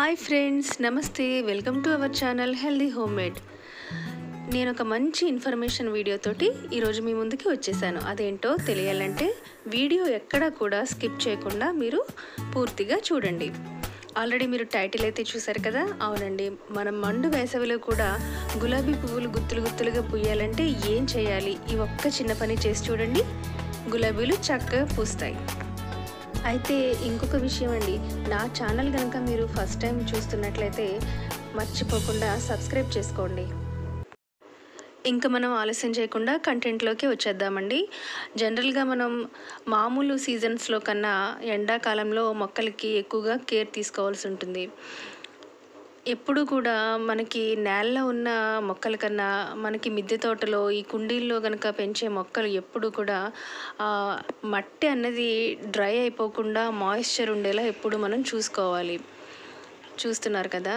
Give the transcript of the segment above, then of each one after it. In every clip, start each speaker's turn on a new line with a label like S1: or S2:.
S1: hi friends నమస్తే welcome to our channel healthy home made నేను ఒక మంచి ఇన్ఫర్మేషన్ వీడియోతోటి ఈరోజు మీ ముందుకి వచ్చేసాను అదేంటో తెలియాలంటే వీడియో ఎక్కడా కూడా స్కిప్ చేయకుండా మీరు పూర్తిగా చూడండి ఆల్రెడీ మీరు టైటిల్ అయితే చూసారు కదా అవునండి మనం మండు వేసవిలో కూడా గులాబీ పువ్వులు గుత్తులు గుత్తులుగా పూయాలంటే ఏం చేయాలి ఈ ఒక్క చిన్న పని చేసి చూడండి గులాబీలు చక్కగా పూస్తాయి అయితే ఇంకొక విషయం అండి నా ఛానల్ కనుక మీరు ఫస్ట్ టైం చూస్తున్నట్లయితే మర్చిపోకుండా సబ్స్క్రైబ్ చేసుకోండి ఇంకా మనం ఆలస్యం చేయకుండా కంటెంట్లోకి వచ్చేద్దామండి జనరల్గా మనం మామూలు సీజన్స్లో కన్నా ఎండాకాలంలో మొక్కలకి ఎక్కువగా కేర్ తీసుకోవాల్సి ఉంటుంది ఎప్పుడు కూడా మనకి నేలలో ఉన్న మొక్కల కన్నా మనకి మిద్దె తోటలో ఈ కుండీల్లో కనుక పెంచే మొక్కలు ఎప్పుడు కూడా ఆ, మట్టి అన్నది డ్రై అయిపోకుండా మాయిశ్చర్ ఉండేలా ఎప్పుడు మనం చూసుకోవాలి చూస్తున్నారు కదా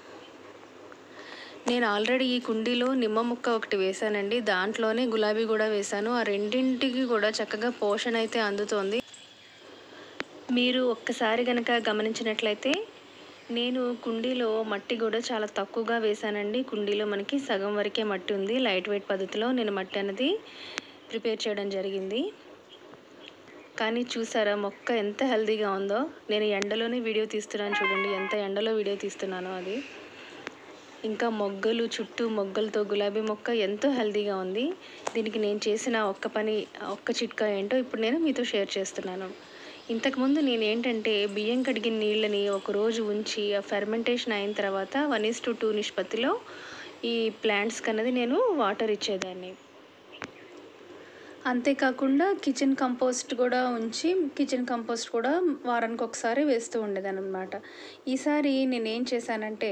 S1: నేను ఆల్రెడీ ఈ కుండీలో నిమ్మ ముక్క ఒకటి వేశానండి దాంట్లోనే గులాబీ కూడా వేశాను ఆ రెండింటికి కూడా చక్కగా పోషణ అయితే అందుతోంది మీరు ఒక్కసారి కనుక గమనించినట్లయితే నేను కుండీలో మట్టి కూడా చాలా తక్కువగా వేశానండి కుండీలో మనకి సగం వరకే మట్టి ఉంది లైట్ వెయిట్ పద్ధతిలో నేను మట్టి అనేది ప్రిపేర్ చేయడం జరిగింది కానీ చూసారా మొక్క ఎంత హెల్తీగా ఉందో నేను ఎండలోనే వీడియో తీస్తున్నాను చూడండి ఎంత ఎండలో వీడియో తీస్తున్నానో అది ఇంకా మొగ్గలు చుట్టూ మొగ్గలతో గులాబీ మొక్క ఎంతో హెల్తీగా ఉంది దీనికి నేను చేసిన ఒక్క పని ఒక్క చిట్కా ఏంటో ఇప్పుడు నేను మీతో షేర్ చేస్తున్నాను ఇంతకుముందు నేను ఏంటంటే బియ్యం కడిగిన నీళ్ళని ఒక రోజు ఉంచి ఆ ఫెర్మెంటేషన్ అయిన తర్వాత వన్ ఇస్ టు టూ నిష్పత్తిలో ఈ ప్లాంట్స్కి అన్నది నేను వాటర్ ఇచ్చేదాన్ని అంతేకాకుండా కిచెన్ కంపోస్ట్ కూడా ఉంచి కిచెన్ కంపోస్ట్ కూడా వారానికి ఒకసారి వేస్తూ ఉండేదాన్ని అనమాట ఈసారి నేను ఏం చేశానంటే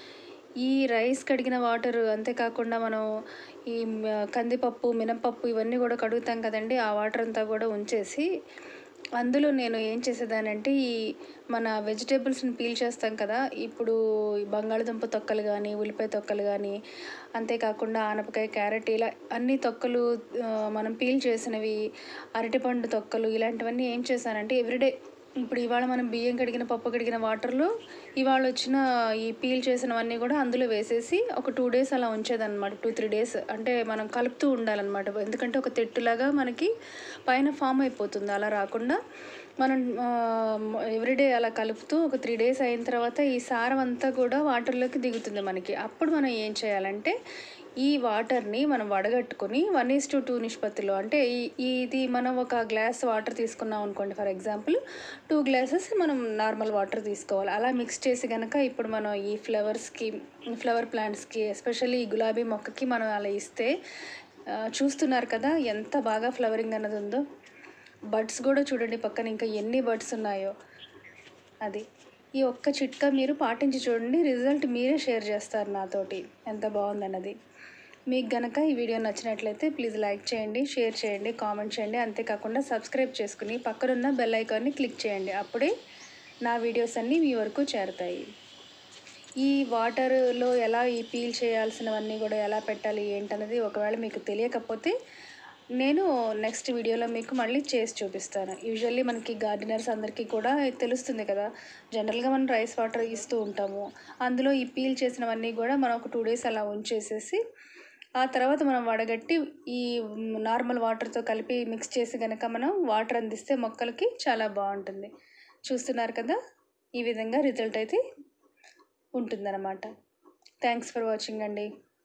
S1: ఈ రైస్ కడిగిన వాటర్ అంతేకాకుండా మనం ఈ మ- కందిపప్పు మినపప్పు ఇవన్నీ కూడా కడుగుతాం కదండి ఆ వాటర్ అంతా కూడా ఉంచేసి అందులో నేను ఏం చేసేదానంటే ఈ మన వెజిటేబుల్స్ని పీల్ చేస్తాం కదా ఇప్పుడు ఈ బంగాళదుంప తొక్కలు కానీ ఉల్లిపాయ తొక్కలు కానీ అంతేకాకుండా ఆనపకాయ క్యారెట్ ఇలా అన్ని తొక్కలు ఆ, మనం పీల్ చేసినవి అరటిపండు తొక్కలు ఇలాంటివన్నీ ఏం చేశానంటే ఎవ్రీడే ఇప్పుడు ఇవాళ మనం బియ్యం కడిగిన పప్పు కడిగిన వాటర్లో ఇవాళ వచ్చిన ఈ పీల్ చేసినవన్నీ కూడా అందులో వేసేసి ఒక టూ డేస్ అలా ఉంచేదన్నమాట టూ త్రీ డేస్ అంటే మనం కలుపుతూ ఉండాలన్నమాట ఎందుకంటే ఒక తెట్టులాగా మనకి పైన ఫామ్ అయిపోతుంది అలా రాకుండా మనం ఎవ్రీడే అలా కలుపుతూ ఒక త్రీ డేస్ అయిన తర్వాత ఈ సారం అంతా కూడా వాటర్లోకి దిగుతుంది మనకి అప్పుడు మనం ఏం చేయాలంటే ఈ వాటర్ని మనం వడగట్టుకొని వన్ ఈస్ టు టూ నిష్పత్తిలో అంటే ఈ- ఇది మనం ఒక గ్లాస్ వాటర్ తీసుకున్నాం అనుకోండి ఫర్ ఎగ్జాంపుల్ టూ గ్లాసెస్ మనం నార్మల్ వాటర్ తీసుకోవాలి అలా మిక్స్ చేసి కనుక ఇప్పుడు మనం ఈ ఫ్లవర్స్కి ఫ్లవర్ ప్లాంట్స్కి ఎస్పెషల్లీ ఈ గులాబీ మొక్కకి మనం అలా ఇస్తే ఆ, చూస్తున్నారు కదా ఎంత బాగా ఫ్లవరింగ్ అన్నది ఉందో బడ్స్ కూడా చూడండి పక్కన ఇంకా ఎన్ని బడ్స్ ఉన్నాయో అది ఈ ఒక్క చిట్కా మీరు పాటించి చూడండి రిజల్ట్ మీరే షేర్ చేస్తారు నాతోటి ఎంత బాగుందన్నది మీకు గనక ఈ వీడియో నచ్చినట్లయితే ప్లీజ్ లైక్ చేయండి షేర్ చేయండి కామెంట్ చేయండి అంతేకాకుండా సబ్స్క్రైబ్ చేసుకుని పక్కనున్న బెల్ ఐకాన్ని క్లిక్ చేయండి అప్పుడే నా వీడియోస్ అన్నీ మీ వరకు చేరుతాయి ఈ వాటర్లో ఎలా ఈ పీల్ చేయాల్సినవన్నీ కూడా ఎలా పెట్టాలి ఏంటన్నది ఒకవేళ మీకు తెలియకపోతే నేను నెక్స్ట్ వీడియోలో మీకు మళ్ళీ చేసి చూపిస్తాను యూజువల్లీ మనకి గార్డెనర్స్ అందరికీ కూడా తెలుస్తుంది కదా జనరల్గా మనం రైస్ వాటర్ ఇస్తూ ఉంటాము అందులో ఈ పీల్ చేసినవన్నీ కూడా మనం ఒక టూ డేస్ అలా ఉంచేసేసి ఆ తర్వాత మనం వడగట్టి ఈ నార్మల్ వాటర్తో కలిపి మిక్స్ చేసి కనుక మనం వాటర్ అందిస్తే మొక్కలకి చాలా బాగుంటుంది చూస్తున్నారు కదా ఈ విధంగా రిజల్ట్ అయితే ఉంటుందన్నమాట థ్యాంక్స్ ఫర్ వాచింగ్ అండి